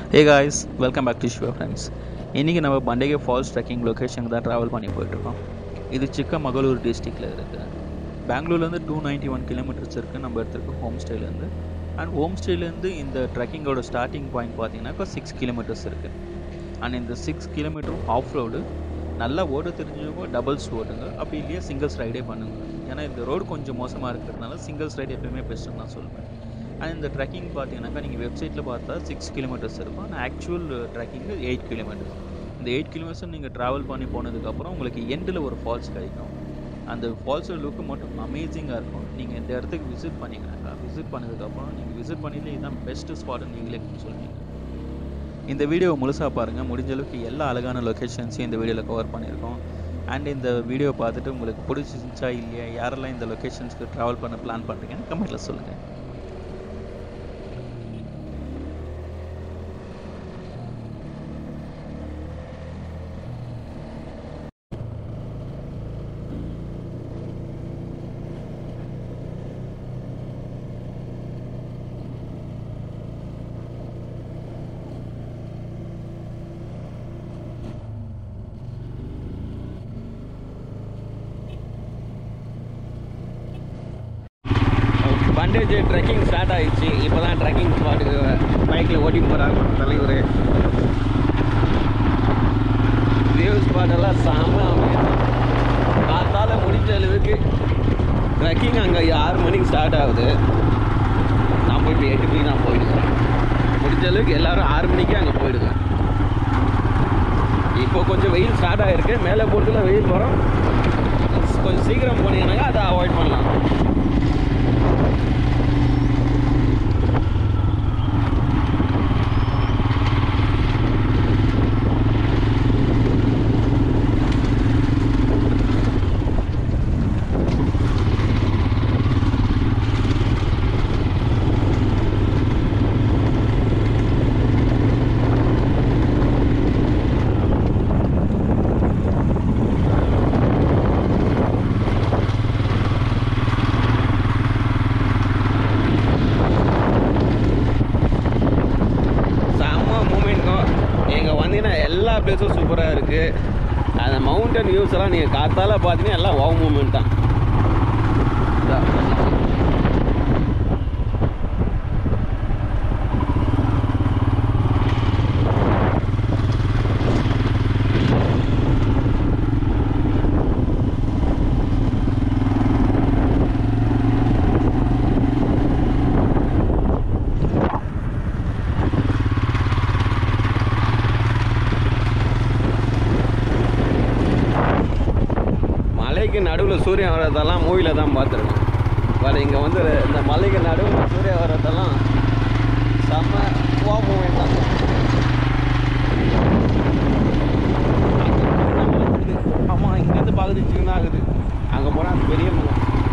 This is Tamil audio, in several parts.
Hey guys welcome back to sure friends இன்றைக்கி நம்ம பண்டகை ஃபால்ஸ் ட்ரெக்கிங் லொக்கேஷனுக்கு தான் ட்ராவல் பண்ணி போயிட்டுருக்கோம் இது சிக்கமகளூர் டிஸ்ட்ரிக்டில் இருக்குது பெங்களூர்லேருந்து டூ நைன்ட்டி ஒன் கிலோமீட்டர்ஸ் இருக்குது நம்ம இடத்துக்கு ஹோம் ஸ்டேலேருந்து அண்ட் ஹோம் ஸ்டேலேருந்து இந்த ட்ரெக்கிங்கோட ஸ்டார்டிங் பாயிண்ட் பார்த்தீங்கன்னாக்கா சிக்ஸ் கிலோமீட்டர்ஸ் இருக்குது அண்ட் இந்த சிக்ஸ் கிலோமீட்டரும் ஆஃப் ரோடு நல்லா ஓட தெரிஞ்சவங்க டபுள்ஸ் ஓடுங்க அப்படி இல்லையா சிங்கிள்ஸ் ரைடே பண்ணுங்க ஏன்னா இந்த ரோடு கொஞ்சம் மோசமாக இருக்கிறதுனால சிங்கிள்ஸ் ரைடு எப்பயுமே பெஸ்ட்டுன்னு நான் சொல்லுவேன் அண்ட் இந்த ட்ரெக்கிங் பார்த்தீங்கன்னாக்கா நீங்கள் வெப்சைட்டில் பார்த்தா சிக்ஸ் கிலோமீட்டர்ஸ் இருக்கும் ஆனால் ஆக்சுவல் ட்ரெக்கிங்கு எயிட் கிலோமீட்டர்ஸ் இந்த எயிட் கிலோமீட்டர்ஸ் நீங்கள் ட்ராவல் பண்ணி போனதுக்கப்புறம் உங்களுக்கு எண்டில் ஒரு ஃபால்ஸ் கிடைக்கும் அந்த ஃபால்ஸோட லுக்கு மட்டும் அமேசிங்காக இருக்கும் நீங்கள் இந்த இடத்துக்கு விசிட் பண்ணிங்கனாக்கா விசிட் பண்ணதுக்கப்புறம் நீங்கள் விசிட் பண்ணிட்டு இதுதான் பெஸ்ட்டு ஸ்பாட்னு நீங்களே சொல்லுவீங்க இந்த வீடியோ முழுசாக பாருங்கள் முடிஞ்ச அளவுக்கு எல்லா அழகான லொக்கேஷன்ஸையும் இந்த வீடியோவில் கவர் பண்ணியிருக்கோம் அண்ட் இந்த வீடியோ பார்த்துட்டு உங்களுக்கு பிடிச்சிருந்துச்சா இல்லையா யாரெல்லாம் இந்த லொக்கேஷன்ஸ்க்கு ட்ராவல் பண்ண பிளான் பண்ணுறீங்கன்னு கமெண்ட்டில் சொல்லுங்கள் பண்டேஜ் ட்ரெக்கிங் ஸ்டார்ட் ஆயிடுச்சு இப்போ தான் ட்ரெக்கிங் ஸ்பாட்டுக்கு பைக்கில் ஓட்டி போகிறாங்க தலைவர் வியூ ஸ்பாட் எல்லாம் செம அமையும் காத்தால முடிஞ்ச அளவுக்கு ட்ரெக்கிங் அங்கே ஆறு மணிக்கு ஸ்டார்ட் ஆகுது நான் போய் இப்போ எட்டு மணிக்கு நான் போயிடுவேன் முடிஞ்ச அளவுக்கு எல்லாரும் ஆறு மணிக்கே அங்கே போயிடுவேன் இப்போ கொஞ்சம் வெயில் ஸ்டார்ட் ஆகிருக்கு மேலே போகிறதுல வெயில் வரும் கொஞ்சம் சீக்கிரம் போனீங்கன்னாக்கா அதை அவாய்ட் பண்ணலாம் செம்ம மூமெண்ட்டும் இங்கே வந்தீங்கன்னா எல்லா பிளேஸும் சூப்பராக இருக்குது அந்த மவுண்டன் வியூஸ் எல்லாம் நீங்கள் காத்தால பார்த்தீங்கன்னா எல்லாம் வாவ் மூமெண்ட் தான் இதா. மலைக்கு நடுவில் சூரியன் வர்றதெல்லாம் மூவியில் தான் பார்த்துருக்கேன் வேறு இங்கே வந்து இந்த மலைக்கு நடுவில் சூரியன் வர்றதெல்லாம் செம்ம வா மூமெண்ட் தான் ஆமாம் இங்கேருந்து பார்க்குறது சின்ன ஆகுது அங்கே போனால் அது பெரிய மலை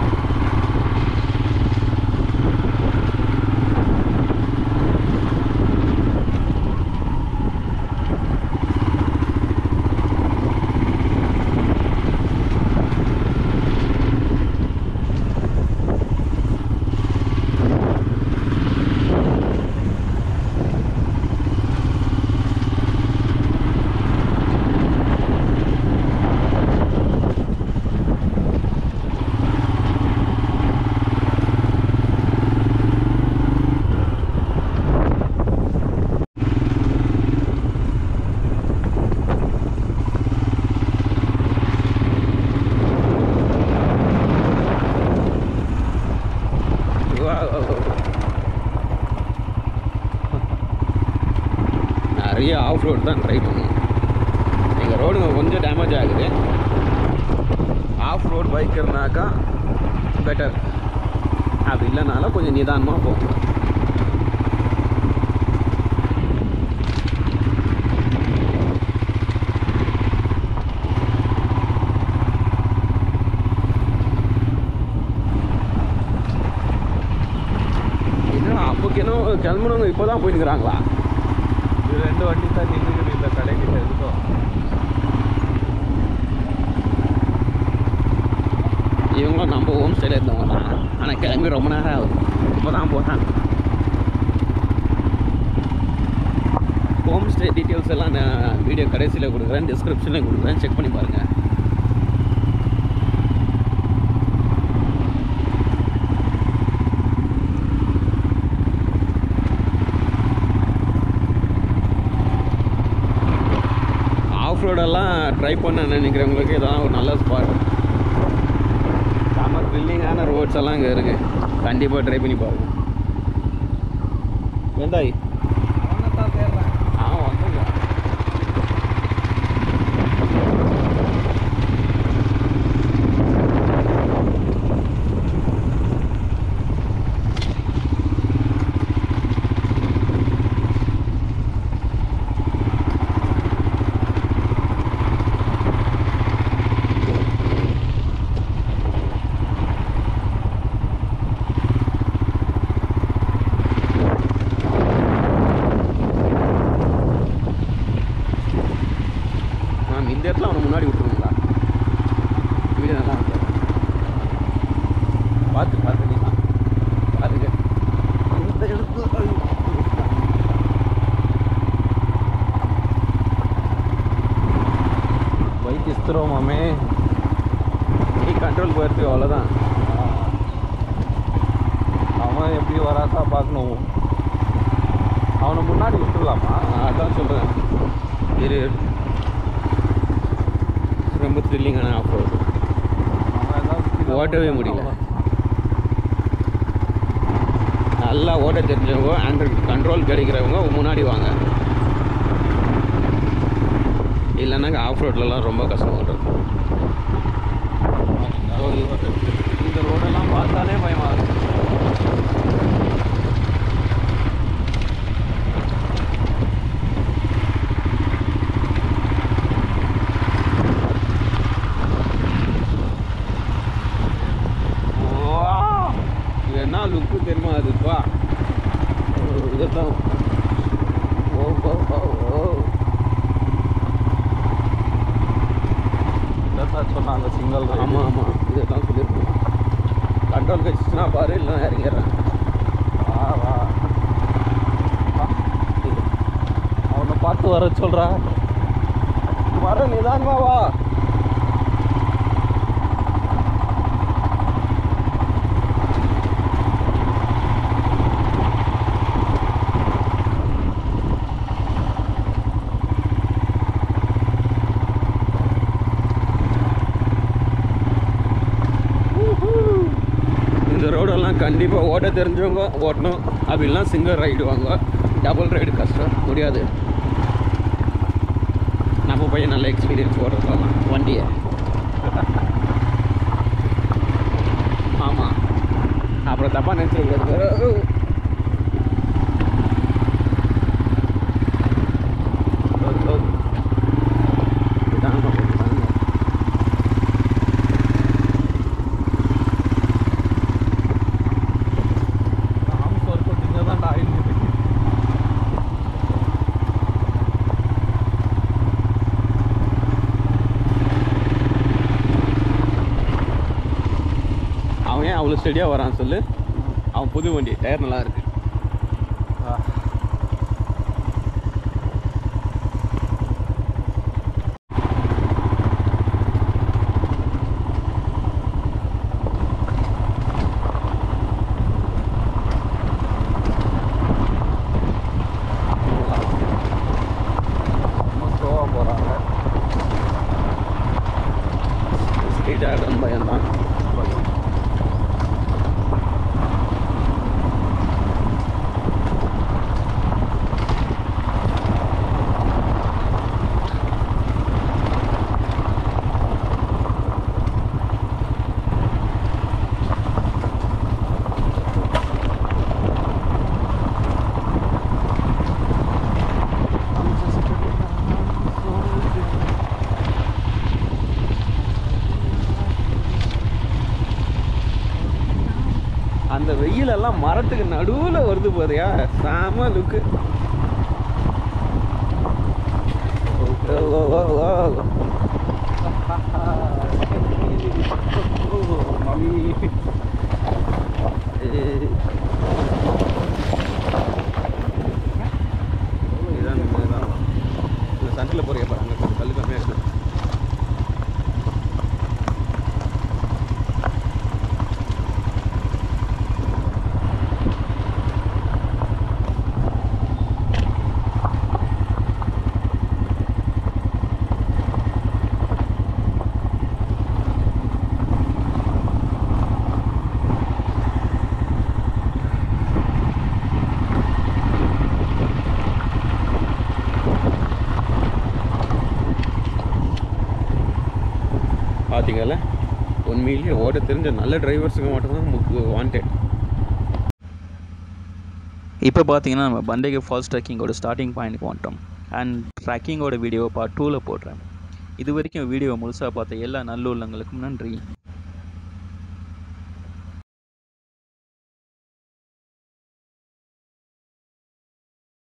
நிறைய ஆஃப் ரோட் தான் ட்ரை பண்ணுவோம் எங்கள் ரோடுங்க கொஞ்சம் டேமேஜ் ஆகுது ஆஃப் ரோட் பைக்கர்னாக்கா பெட்டர் அப்படி இல்லைனாலும் கொஞ்சம் நிதானமாக போகும் என்ன அப்போக்கேனோ கிளம்புனவங்க இப்போ தான் போயிருக்கிறாங்களா இது ரெண்டு வண்டி தான் நின்றுக்குது இந்த கடைக்கிட்ட இருக்கும் இவங்களும் நம்ம ஹோம் ஸ்டைல இருந்தவங்க தான் ஆனால் கிளம்பி ரொம்ப நேரம் ஆகுது இப்போ தான் போகிறாங்க ஸ்டே டீட்டெயில்ஸ் எல்லாம் நான் வீடியோ கடைசியில் கொடுக்குறேன் டிஸ்கிரிப்ஷனில் கொடுக்குறேன் செக் பண்ணி பாருங்கள் ஆஃப் ரோடெல்லாம் ட்ரை பண்ண நினைக்கிறவங்களுக்கு இதான் ஒரு நல்ல ஸ்பாட் செம்ம த்ரில்லிங்கான ரோட்ஸ் எல்லாம் இங்கே இருக்குது கண்டிப்பாக ட்ரை பண்ணி பாருங்க வெந்தாய் ஆ வந்துங்க மேம் இந்த இடத்துல அவனை முன்னாடி விட்டுருங்களா வீடியோ நல்லா இருக்கு பார்த்து பார்த்து நீ பாருங்க இந்த இடத்துல பைக் இஸ்திரம் மாமே நீ கண்ட்ரோல் போயிருக்கு அவ்வளோதான் அவன் எப்படி வராசா பார்க்கணும் அவனை முன்னாடி விட்டுடலாமா அதான் சொல்கிறேன் இரு ரொம்ப த்ரில்லிங்கான ஆஃப் ரோடு அவன் ஏதாவது ஓட்டவே முடியல. நல்லா ஓட்ட தெரிஞ்சவங்க அண்டர் கண்ட்ரோல் கிடைக்கிறவங்க முன்னாடி வாங்க இல்லைன்னாங்க ஆஃப் ரோட்லலாம் ரொம்ப கஷ்டம் வரும் இந்த ரோடெல்லாம் பார்த்தாலே பயமா இருக்கு இது என்ன லுக்கு தெரியுமா அதுப்பா இதுதான் ஓ ஓ ஓ ஓ இதான் சொன்னாங்க சிங்கிள் ஆமாம் ஆமாம் இதெல்லாம் சொல்லியிருக்கோம் கண்ட்ரோல் கழிச்சுன்னா பாரு இல்லைன்னா இறங்கிடுறேன் வா வா அவனை பார்த்து வர சொல்றா வர நிதானமா வா இந்த ரோடெல்லாம் கண்டிப்பாக ஓட்ட தெரிஞ்சவங்க ஓட்டணும் அப்படின்னா சிங்கிள் ரைடு வாங்க டபுள் ரைடு கஷ்டம் முடியாது நம்ம பையன் நல்ல எக்ஸ்பீரியன்ஸ் ஓடுறதெல்லாம் வண்டியை ஆமாம் அப்புறம் தப்பாக நினச்சிருக்காது ஆம்ஸ் ஒர்க் அவுட் இங்கே தான் ஆயில் இருக்கு அவன் ஏன் அவ்வளோ ஸ்டெடியாக வரான் சொல்லு அவன் புது வண்டி டயர் நல்லா இருக்கு ரொம்ப ஸ்லோவாக போகிறாங்க ஸ்பீடாக ரன் பயன்தான் அந்த வெயிலெல்லாம் மரத்துக்கு நடுவில் வருது போறியா செம லுக்கு இதான் இதுதான் தண்ணியில் போறிய பாருங்க கொஞ்சம் கல் கம்மியாக இருக்குது பார்த்தீங்கல்ல உண்மையிலேயே ஓட்ட தெரிஞ்ச நல்ல டிரைவர்ஸுக்கு மட்டும்தான் வாண்டட் இப்போ பார்த்தீங்கன்னா நம்ம பண்டேகை ஃபால்ஸ் ட்ரெக்கிங்கோட ஸ்டார்டிங் பாயிண்ட்க்கு வந்துட்டோம் அண்ட் ட்ரெக்கிங்கோட வீடியோவை பார்ட் டூவில் போடுறேன் இது வரைக்கும் வீடியோ முழுசாக பார்த்த எல்லா நல்ல உள்ளங்களுக்கும் நன்றி